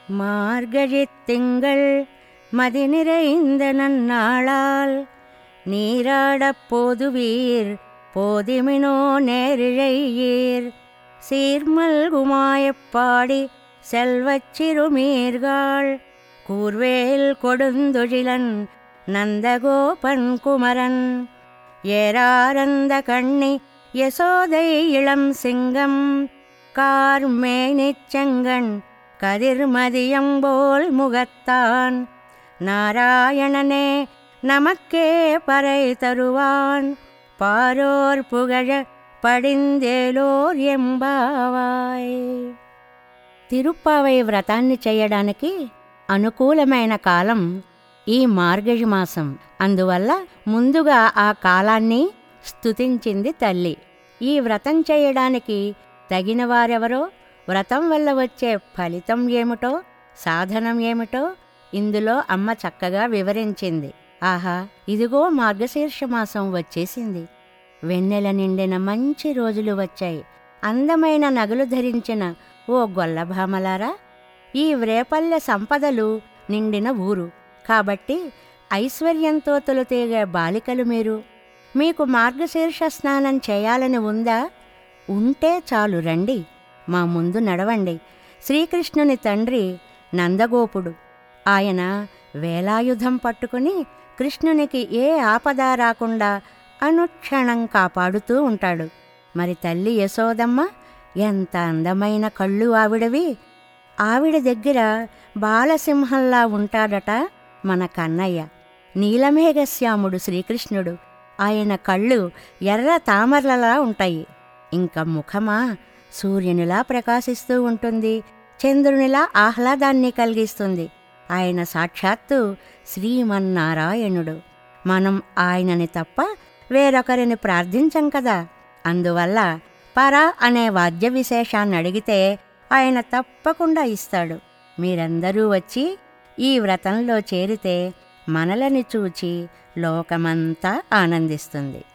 மார்கழித் திங்கள் மதி நிறைந்த நன்னாளால் நீராடப் போதுவீர் போதிமினோ நேரிழையீர் சீர்மல்குமாயப் பாடி செல்வச் சிறுமீர்காள் கூர்வேல் கொடுந்தொழிலன் நந்தகோபன் குமரன் ஏராரந்த கண்ணி யசோதை இளம் சிங்கம் கார்மேனிச் செங்கண் கதிர்மதியம்போல் முகத்தான் நாராயணனே நமக்கே பறை தருவான் பாரோர் புகழ పడిందేలోర్ ఎంబావాయ్ తిరుప్పావై వ్రతాన్ని చేయడానికి అనుకూలమైన కాలం ఈ మార్గళి మాసం అందువల్ల ముందుగా ఆ కాలాన్ని స్తుతించింది తల్లి ఈ వ్రతం చేయడానికి తగిన వారెవరో వ్రతం వల్ల వచ్చే ఫలితం ఏమిటో సాధనం ఏమిటో ఇందులో అమ్మ చక్కగా వివరించింది ఆహా ఇదిగో మార్గశీర్ష మాసం వచ్చేసింది వెన్నెల నిండిన మంచి రోజులు వచ్చాయి అందమైన నగలు ధరించిన ఓ గొల్లభామలారా ఈ వ్రేపల్లె సంపదలు నిండిన ఊరు కాబట్టి ఐశ్వర్యంతో తొలుతీగే బాలికలు మీరు మీకు మార్గశీర్ష స్నానం చేయాలని ఉందా ఉంటే చాలు రండి మా ముందు నడవండి శ్రీకృష్ణుని తండ్రి నందగోపుడు ఆయన వేలాయుధం పట్టుకుని కృష్ణునికి ఏ ఆపద రాకుండా అనుక్షణం కాపాడుతూ ఉంటాడు మరి తల్లి యశోదమ్మ ఎంత అందమైన కళ్ళు ఆవిడవి ఆవిడ దగ్గర బాలసింహంలా ఉంటాడట మన కన్నయ్య నీలమేఘశ్యాముడు శ్రీకృష్ణుడు ఆయన కళ్ళు ఎర్ర తామరలలా ఉంటాయి ఇంకా ముఖమా సూర్యునిలా ప్రకాశిస్తూ ఉంటుంది చంద్రునిలా ఆహ్లాదాన్ని కలిగిస్తుంది ఆయన సాక్షాత్తు శ్రీమన్నారాయణుడు మనం ఆయనని తప్ప వేరొకరిని ప్రార్థించం కదా అందువల్ల పర అనే వాద్య విశేషాన్ని అడిగితే ఆయన తప్పకుండా ఇస్తాడు మీరందరూ వచ్చి ఈ వ్రతంలో చేరితే మనలని చూచి లోకమంతా ఆనందిస్తుంది